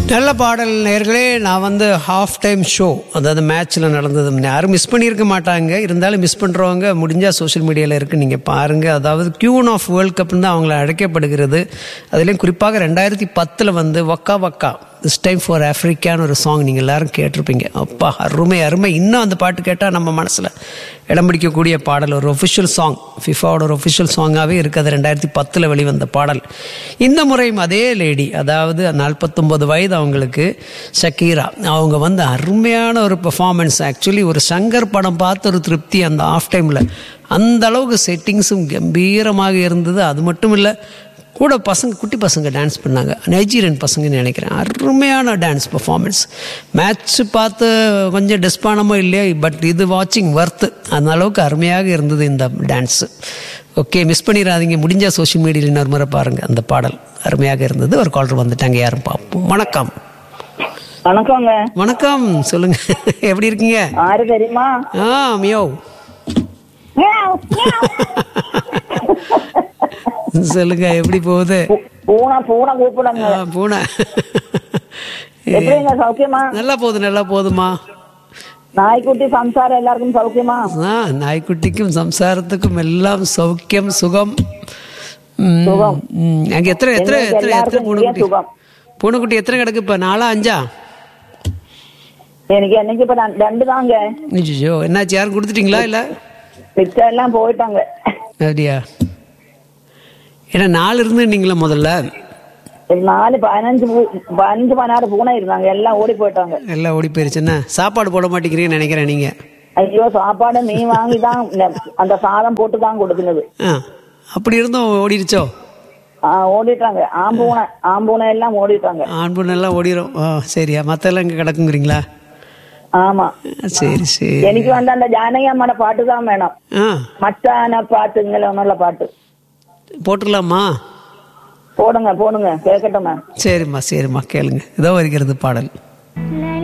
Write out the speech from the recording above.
நல்ல பாடல் நேர்களே நான் வந்து ஹாஃப் டைம் ஷோ அதாவது மேட்ச்சில் நடந்தது யாரும் மிஸ் பண்ணியிருக்க மாட்டாங்க இருந்தாலும் மிஸ் பண்ணுறவங்க முடிஞ்சால் சோஷியல் மீடியாவில் இருக்குது நீங்கள் பாருங்கள் அதாவது கியூன் ஆஃப் வேர்ல்ட் கப்னு தான் அவங்கள அழைக்கப்படுகிறது அதுலேயும் குறிப்பாக ரெண்டாயிரத்தி பத்தில் வந்து waka waka this time for ஆஃப்ரிக்கான்னு ஒரு சாங் நீங்கள் எல்லாரும் கேட்டிருப்பீங்க அப்பா அருமை அருமை இன்னும் அந்த பாட்டு கேட்டால் நம்ம மனசில் இடம் பிடிக்கக்கூடிய பாடல் ஒரு ஒஃபிஷியல் சாங் ஃபிஃபாவோட ஒரு ஒஃபிஷியல் சாங்காகவே இருக்குது ரெண்டாயிரத்தி பத்தில் வெளிவந்த பாடல் இந்த முறையும் அதே லேடி அதாவது நாற்பத்தொம்பது வயது அவங்களுக்கு ஷக்கீரா அவங்க வந்து அருமையான ஒரு பெர்ஃபார்மன்ஸ் ஆக்சுவலி ஒரு சங்கர் படம் பார்த்த ஒரு திருப்தி அந்த ஆஃப் டைமில் அந்த அளவுக்கு செட்டிங்ஸும் கம்பீரமாக இருந்தது அது மட்டும் இல்லை கூட பசங்க குட்டி பசங்க டான்ஸ் பண்ணாங்க நைஜீரியன் பசங்கன்னு நினைக்கிறேன் அருமையான டான்ஸ் பர்ஃபார்மன்ஸ் மேட்ச் பார்த்து கொஞ்சம் டெஸ்பானமோ இல்லையோ பட் இது வாட்சிங் ஒர்த்து அந்த அளவுக்கு அருமையாக இருந்தது இந்த டான்ஸு ஓகே மிஸ் பண்ணிடாதீங்க முடிஞ்சால் சோஷியல் மீடியாவில் இன்னொரு முறை பாருங்கள் அந்த பாடல் அருமையாக இருந்தது ஒரு காலர் வந்துட்டாங்க யாரும் பார்ப்போம் வணக்கம் வணக்கங்க வணக்கம் சொல்லுங்க எப்படி இருக்கீங்க ஆறு தெரியுமா ஆ மியோ சொல்லுங்க எப்படி போகுது பூ- பூனை பூனை கூப்பிடுங்க ஆ, பூனை எப்படிங்க சௌக்கியமா நல்லா போகுது நல்லா போகுதுமா நாய்க்குட்டி சம்சாரம் எல்லாருக்கும் சௌக்கியமா ஆ நாய்க்குட்டிக்கும் சம்சாரத்துக்கும் எல்லாம் சௌக்கியம் சுகம் ம், சுகம். ம். அங்க எத்தனை எத்தனை எங்களுக்கு எத்தனை எத்தனை எல்லாருக்கும் இங்கே பூனைக்குட்டி சுகம். பூனைக்குட்டி எத்தனை கிடக்கு இப்ப நாலா அஞ்சா எனக்கு என்னைக்கு இப்ப நான் ரெண்டு தாங்க ஐயோ என்னாச்சு யாரும் கொடுத்துட்டீங்களா இல்ல மிச்சம் எல்லாம் போயிட்டாங்க அப்படியா ஏன்னா நாலு இருந்துட்டீங்களா முதல்ல ஒரு நாலு பதினஞ்சு பூ- பதினஞ்சு பதினாறு பூனை இருந்தாங்க எல்லாம் ஓடி போயிட்டாங்க எல்லாம் ஓடி போயிருச்சுன்னா சாப்பாடு போட மாட்டேங்கிறீங்கன்னு நினைக்கிறேன் நீங்க ஐயோ சாப்பாடு நீ வாங்கி தான் அந்த சாதம் போட்டு தான் கொடுக்குனது ஆ அப்படி இருந்தும் ஓடிடுச்சோ ஆ, ஓடிட்டாங்க ஆம்பூனை ஆம்பூனை எல்லாம் ஓடிட்டாங்க ஆண் பொண்ணு எல்லாம் ஓடிரும் ஓ சரியா மத்தெல்லாம் இங்க கிடக்குங்கிறீங்களா ஆமா சரி சரி எனக்கு வந்து அந்த ஜானகி அம்மாட பாட்டு தான் வேணும் ஆ மச்சான பாட்டுங்கள ஒன்றும் பாட்டு போட்டுடலாமா போடுங்க போடுங்க கேட்கட்டுமே சரிம்மா சரிம்மா கேளுங்க இதோ வருகிறது பாடல்